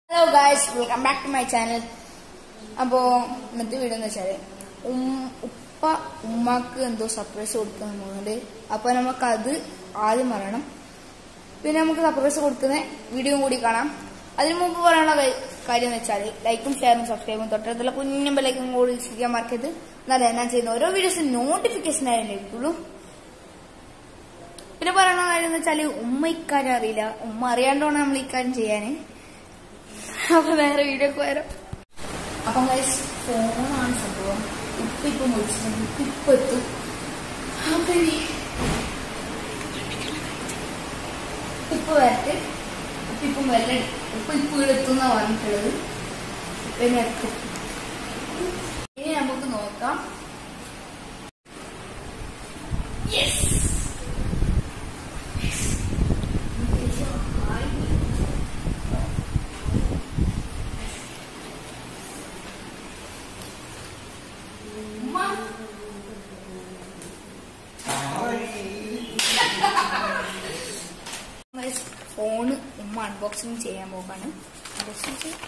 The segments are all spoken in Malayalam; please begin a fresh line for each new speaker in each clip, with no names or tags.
hello guys welcome back to my channel അപ്പോൾ ഇന്നത്തെ വീഡിയോ എന്ന് വെച്ചാൽ ഉപ്പ ഉമ്മാക്ക് എന്തോ സർപ്രൈസ് കൊടുക്കാൻ പോകുന്നുണ്ട് അപ്പോൾ നമുക്കത് ആദ്യം പറയണം പിന്നെ നമുക്ക് സർപ്രൈസ് കൊടുക്കുന്ന വീഡിയോയും കൂടി കാണാം അതിനു മുമ്പ് പറയാനുള്ള കാ- കാര്യം എന്ന് വെച്ചാൽ ലൈക്കും ഷെയറും സബ്സ്ക്രൈബും തൊട്ടടുത്തുള്ള കുഞ്ഞും ബെല്ലൈക്കും കൂടി ചെയ്യാൻ മറക്കരുത് എന്നാലേ ഞാൻ ചെയ്യുന്ന ഓരോ വീഡിയോസും നോട്ടിഫിക്കേഷൻ ആയാലും ലഭിക്കുള്ളൂ പിന്നെ പറയണ കാര്യം എന്ന് വെച്ചാൽ ഉമ്മ ഇക്കാര്യം അറിയില്ല ഉമ്മ അറിയാണ്ടാണ് നമ്മൾ ഇക്കാര്യം ചെയ്യാന് അപ്പൊ വേറെ വീഡിയോ ഒക്കെ വരാം അപ്പം ഗൈസ് ഫോണാണ് സംഭവം ഉപ്പ് ഇപ്പൊ മുറിച്ചിട്ടുണ്ട് ഉപ്പ് ഇപ്പൊ എത്തും അപ്പൊ ഇനി ഉപ്പ് വരട്ടെ ഉപ്പ് ഇപ്പം വെല്ല ഉപ്പ് ഇപ്പൊ ഇവിടെ എത്തുന്ന പറഞ്ഞിട്ടുള്ളത് പിന്നെ എടുക്കും ഇനി നമുക്ക് നോക്കാം യെസ് ഉമ്മ ഫോണ് ഉമ്മ അൺബോക്സിങ് ചെയ്യാൻ പോകാണ് അൺബോക്സിങ് ചെയ്യാം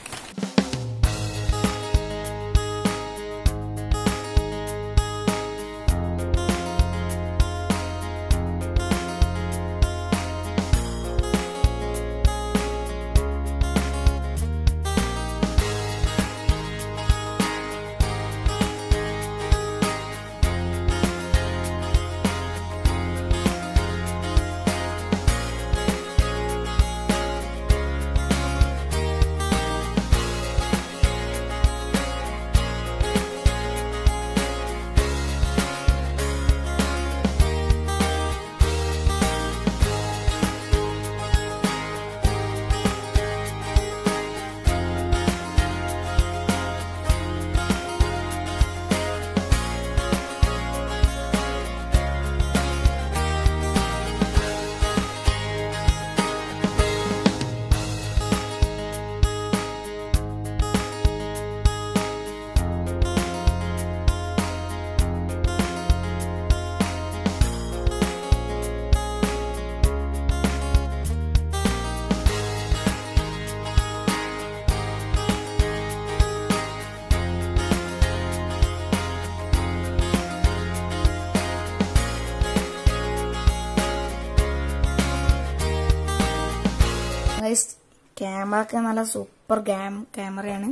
ഗൈസ് ക്യാമറ ഒക്കെ നല്ല സൂപ്പർ ഗാം ക്യാമറയാണ്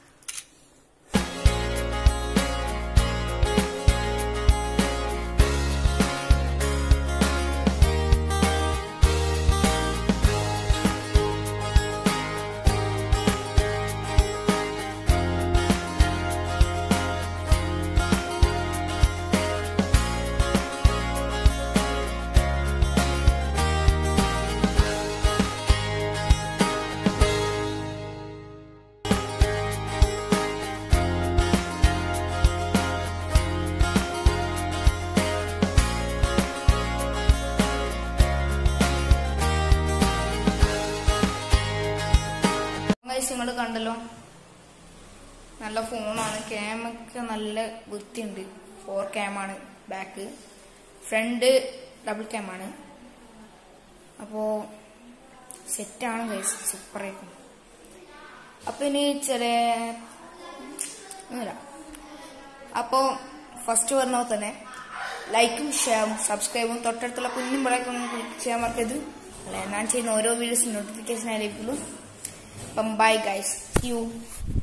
ഗൈസ് നിങ്ങൾ കണ്ടല്ലോ നല്ല ഫോണാണ് ക്യാമൊക്കെ നല്ല വൃത്തിയുണ്ട് ഫോർ ക്യാമാണ് ബാക്ക് ഫ്രണ്ട് ഡബിൾ ക്യാമാണ് അപ്പോ സെറ്റാണ് ഗൈസ് സൂപ്പറായിരിക്കും അപ്പൊ ഇനി ചെറിയ ഒന്നുമില്ല അപ്പോ ഫസ്റ്റ് പറഞ്ഞ പോലെ തന്നെ ലൈക്കും ഷെയറും സബ്സ്ക്രൈബും തൊട്ടടുത്തുള്ള കുഞ്ഞും വിളക്കും ക്ലിക്ക് ചെയ്യാൻ മറക്കരുത് അല്ലെ ഞാൻ ചെയ്യുന്ന ഓരോ വീഡിയോസും നോട്ടിഫിക്കേഷൻ ആയിരിക്കുള്ളൂ അപ്പം ബൈ ഗൈസ് യു